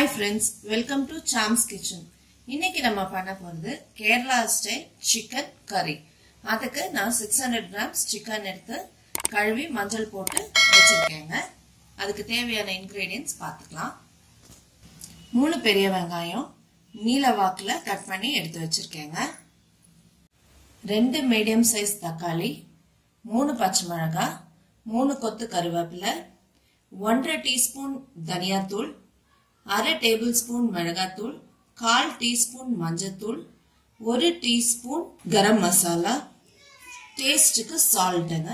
hi friends welcome to Sam's kitchen இன்னைக்கு நம்ம பண்ண போகிறது கேரளா ஸ்டைல் சிக்கன் கறி அதுக்கு நான் சிக்ஸ் ஹண்ட்ரட் கிராம்ஸ் சிக்கன் எடுத்து கழுவி மஞ்சள் போட்டு வச்சிருக்கேங்க அதுக்கு தேவையான இன்க்ரீடியன்ஸ் பார்த்துக்கலாம் மூணு பெரிய வெங்காயம் நீல வாக்கில் கட் பண்ணி எடுத்து வச்சிருக்கேங்க ரெண்டு மீடியம் சைஸ் தக்காளி மூணு பச்சை மிளகாய் மூணு கொத்து கருவேப்பிலை ஒன்றரை டீஸ்பூன் தனியாத்தூள் அரை டேபிள் ஸ்பூன் மிளகாத்தூள் கால் டீஸ்பூன் மஞ்சத்தூள் ஒரு டீஸ்பூன் கரம் மசாலா டேஸ்ட்டுக்கு சால்ட்டுங்க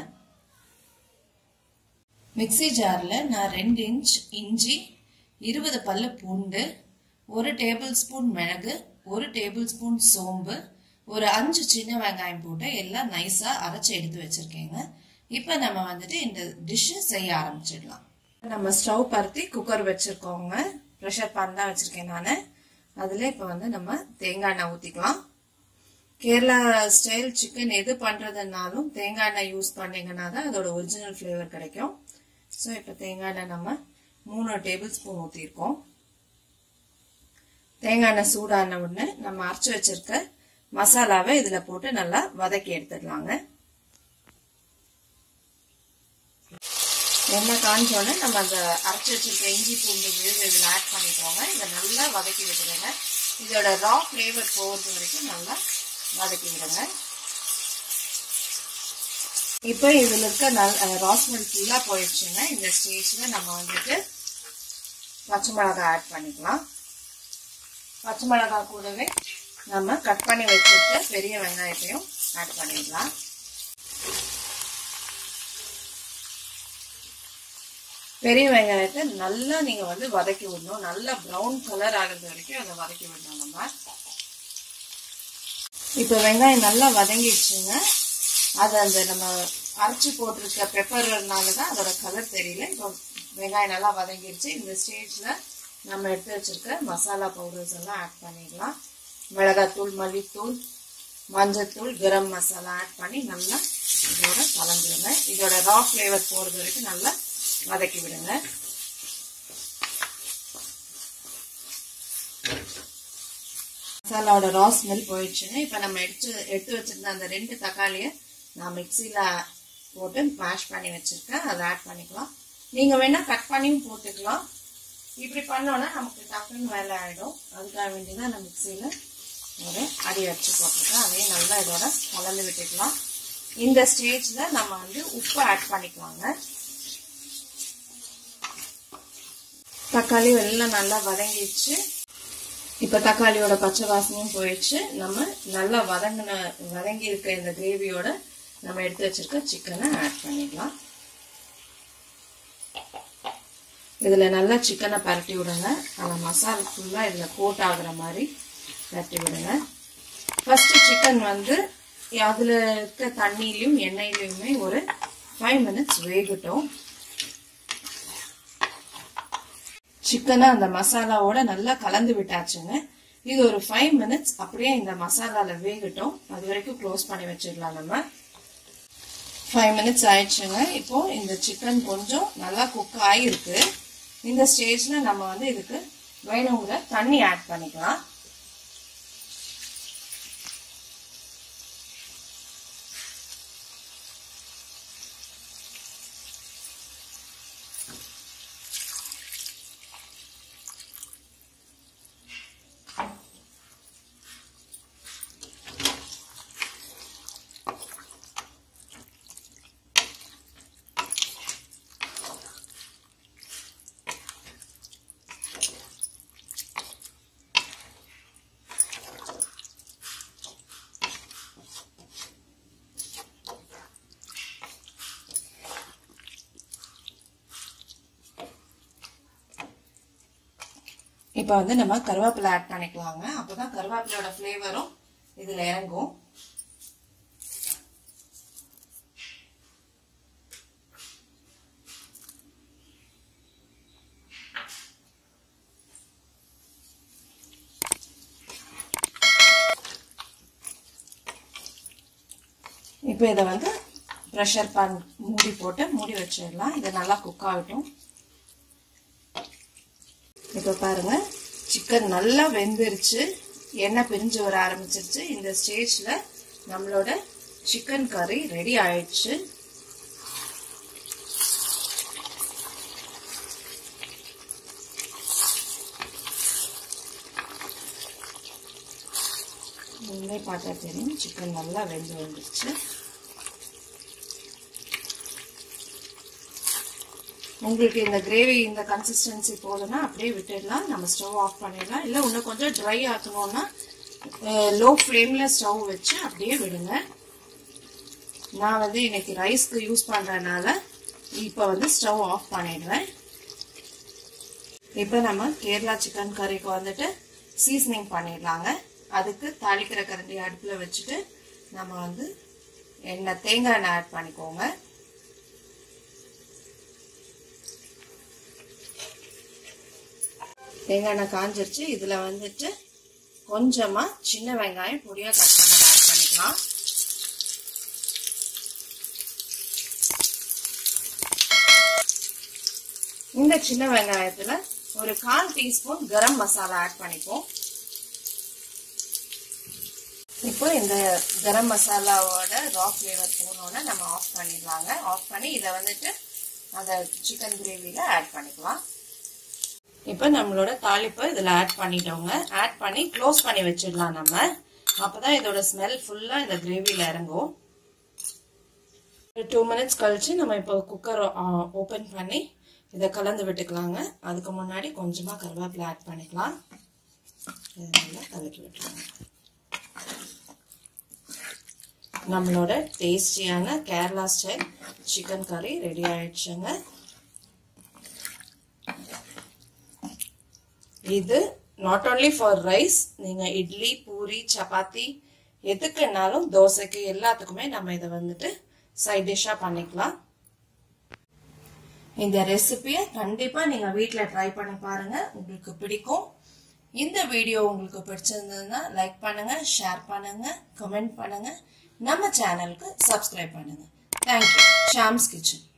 மிக்சி ஜாரில் நான் ரெண்டு இன்ச் இஞ்சி இருபது பல்லு பூண்டு ஒரு டேபிள் ஸ்பூன் மிளகு ஒரு டேபிள் ஸ்பூன் சோம்பு ஒரு அஞ்சு சின்ன வெங்காயம் போட்டு எல்லாம் நைஸாக அரைச்சி எடுத்து வச்சுருக்கேங்க இப்போ நம்ம வந்துட்டு இந்த டிஷ்ஷு செய்ய ஆரம்பிச்சிடலாம் நம்ம ஸ்டவ் பருத்தி குக்கர் வச்சுருக்கோங்க ப்ரெஷர் பேன் தான் வச்சுருக்கேன் நான் அதில் இப்போ வந்து நம்ம தேங்காய் எண்ணெய் ஊற்றிக்கலாம் கேரளா ஸ்டைல் சிக்கன் எது பண்ணுறதுனாலும் தேங்காய் எண்ணெய் யூஸ் பண்ணிங்கன்னா தான் அதோட ஒரிஜினல் ஃப்ளேவர் கிடைக்கும் ஸோ இப்போ தேங்காய் எண்ணெய் நம்ம மூணு டேபிள் ஸ்பூன் ஊற்றிருக்கோம் தேங்காய் எண்ணெய் சூடான உடனே நம்ம அரைச்சி வச்சிருக்க மசாலாவை இதில் போட்டு நல்லா வதக்கி எடுத்துடலாங்க எண்ணெய் காஞ்சோடனே நம்ம அந்த அரைச்சி வச்சிருக்க இஞ்சி பூண்டு விழுது இதில் ஆட் பண்ணிக்கோங்க இதை நல்லா வதக்கி விட்டுருங்க இதோட ரா ஃப்ளேவர் போகிறது வரைக்கும் நல்லா வதக்கி விடுங்க இப்போ இதில் இருக்க நல் ராஸ்மெல் ஃபுல்லாக போயிடுச்சுங்க இந்த ஸ்டேஜில் நம்ம வந்துட்டு பச்சை மிளகாய் ஆட் பண்ணிக்கலாம் பச்சை மிளகாய் கூடவே நம்ம கட் பண்ணி வச்சுருக்க பெரிய வெங்காயத்தையும் ஆட் பண்ணிடலாம் பெரிய வெங்காயத்தை நல்லா நீங்கள் வந்து வதக்கி விடணும் நல்லா ப்ரௌன் கலர் ஆகிறது வரைக்கும் அதை வதக்கி விடணும் நம்ம இப்போ வெங்காயம் நல்லா வதங்கிடுச்சுங்க அது அந்த நம்ம அரைச்சி போட்டிருக்க பெப்பர்னால தான் அதோட கலர் தெரியல இப்போ வெங்காயம் நல்லா வதங்கிடுச்சு இந்த ஸ்டேஜில் நம்ம எடுத்து வச்சிருக்க மசாலா பவுடர்ஸ் எல்லாம் ஆட் பண்ணிடலாம் மிளகாத்தூள் மல்லித்தூள் மஞ்சத்தூள் கரம் மசாலா ஆட் பண்ணி நல்லா இதோட கலந்துருங்க இதோட ரா ஃப்ளேவர் போகிறது வரைக்கும் நல்லா வதக்கி விடுங்க மசாலாவோட ரா ஸ்மெல் போயிடுச்சுங்க இப்போ நம்ம எடுத்து எடுத்து வச்சிருந்த அந்த ரெண்டு தக்காளியை நான் மிக்சியில் போட்டு மேஷ் பண்ணி வச்சுருக்கேன் அதை ஆட் பண்ணிக்கலாம் நீங்கள் வேணால் கட் பண்ணியும் போட்டுக்கலாம் இப்படி பண்ணோன்னா நமக்கு டக்குன்னு வேலை ஆகிடும் அதுக்காக வேண்டியதான் நான் மிக்சியில் ஒரு அடி வச்சு போட்டிருக்கேன் அதையும் நல்லா இதோட கலந்து விட்டுக்கலாம் இந்த ஸ்டேஜில் நம்ம வந்து உப்பு ஆட் பண்ணிக்கலாங்க தக்காளி எல்லாம் நல்லா வதங்கிடுச்சு இப்போ தக்காளியோட பச்சை வாசனையும் போயிடுச்சு நம்ம நல்லா வதங்கின வதங்கி இருக்க இந்த கிரேவியோட நம்ம எடுத்து வச்சிருக்க சிக்கனை ஆட் பண்ணிடலாம் இதில் நல்லா சிக்கனை பரட்டி விடுங்க அந்த மசாலா ஃபுல்லாக இதில் கோட் ஆகுற மாதிரி பரட்டி விடுங்க ஃபஸ்ட்டு சிக்கன் வந்து அதில் இருக்க தண்ணியிலையும் எண்ணெயிலையுமே ஒரு ஃபைவ் மினிட்ஸ் வேகட்டும் சிக்கனை அந்த மசாலாவோட நல்லா கலந்து விட்டாச்சுங்க இது ஒரு ஃபைவ் மினிட்ஸ் அப்படியே இந்த மசாலாவில் வேகட்டும் அது வரைக்கும் க்ளோஸ் பண்ணி வச்சிடலாம் நம்ம ஃபைவ் மினிட்ஸ் ஆயிடுச்சுங்க இப்போ இந்த சிக்கன் கொஞ்சம் நல்லா குக் ஆகிருக்கு இந்த ஸ்டேஜில் நம்ம வந்து இதுக்கு வேணுங்கிற தண்ணி ஆட் பண்ணிக்கலாம் இப்போ வந்து நம்ம கருவேப்பிலை ஆட் பண்ணிக்கலாங்க அப்போ தான் கருவேப்பிலையோட ஃப்ளேவரும் இதில் இறங்கும் இப்போ இதை வந்து ப்ரெஷர் பேன் மூடி போட்டு மூடி வச்சிடலாம் இது நல்லா குக் ஆகட்டும் இப்போ பாருங்க சிக்கன் நல்லா வெந்துருச்சு எண்ணெய் பிரிஞ்சு வர ஆரம்பிச்சிருச்சு இந்த ஸ்டேஜ்ல நம்மளோட சிக்கன் கறி ரெடி ஆயிடுச்சு நீங்களே பார்த்தா தெரியும் சிக்கன் நல்லா வெந்து வந்துருச்சு உங்களுக்கு இந்த கிரேவி இந்த கன்சிஸ்டன்சி போதுன்னா அப்படியே விட்டுடலாம் நம்ம ஸ்டவ் ஆஃப் பண்ணிடலாம் இல்லை இன்னும் கொஞ்சம் ட்ரை ஆக்கணும்னா லோ ஃப்ளேமில் ஸ்டவ் வச்சு அப்படியே விடுங்க நான் வந்து இன்னைக்கு ரைஸ்க்கு யூஸ் பண்ணுறதுனால இப்போ வந்து ஸ்டவ் ஆஃப் பண்ணிடுவேன் இப்போ நம்ம கேரளா சிக்கன் கறிக்கு வந்துட்டு சீசனிங் பண்ணிடலாங்க அதுக்கு தாளிக்கிற கரண்டி அடுப்பில் வச்சுட்டு நம்ம வந்து எண்ணெய் தேங்காய் எண்ணெய் ஆட் பண்ணிக்கோங்க தேங்காய் எண்ணெய் காஞ்சிருச்சு இதில் வந்துட்டு கொஞ்சமாக சின்ன வெங்காயம் பொடியாக கட் பண்ணதை ஆட் பண்ணிக்கலாம் இந்த சின்ன வெங்காயத்தில் ஒரு கால் டீஸ்பூன் கரம் மசாலா ஆட் பண்ணிப்போம் இப்போ இந்த கரம் மசாலாவோட ரா ஃப்ளேவர் போனோன்னே நம்ம ஆஃப் பண்ணிடலாங்க ஆஃப் பண்ணி இதை வந்துட்டு அந்த சிக்கன் கிரேவியில் ஆட் பண்ணிக்கலாம் இப்போ நம்மளோட தாளிப்பை இதில் ஆட் பண்ணிட்டோங்க ஆட் பண்ணி க்ளோஸ் பண்ணி வச்சிடலாம் நம்ம அப்போ தான் இதோட ஸ்மெல் ஃபுல்லாக இந்த கிரேவியில் இறங்கும் டூ மினிட்ஸ் கழிச்சு நம்ம இப்போ குக்கர் ஓப்பன் பண்ணி இதை கலந்து விட்டுக்கலாங்க அதுக்கு முன்னாடி கொஞ்சமாக கருவேப்பிலை ஆட் பண்ணிக்கலாம் இதை நல்லா கலக்கி விட்டுருங்க நம்மளோட டேஸ்டியான Kerala style chicken curry ready ஆயிடுச்சுங்க இது நாட் ஓன்லி ஃபார் ரைஸ் நீங்க இட்லி பூரி சப்பாத்தி எதுக்குனாலும் தோசைக்கு எல்லாத்துக்குமே நம்ம இதை வந்துட்டு சைட் டிஷ்ஷா பண்ணிக்கலாம் இந்த ரெசிபியை கண்டிப்பா நீங்க வீட்ல ட்ரை பண்ணி பாருங்க உங்களுக்கு பிடிக்கும் இந்த வீடியோ உங்களுக்கு பிடிச்சிருந்ததுன்னா லைக் பண்ணுங்க ஷேர் பண்ணுங்க கமெண்ட் பண்ணுங்க நம்ம சேனலுக்கு சப்ஸ்கிரைப் பண்ணுங்க தேங்க்யூ ஷாம்ஸ் கிச்சன்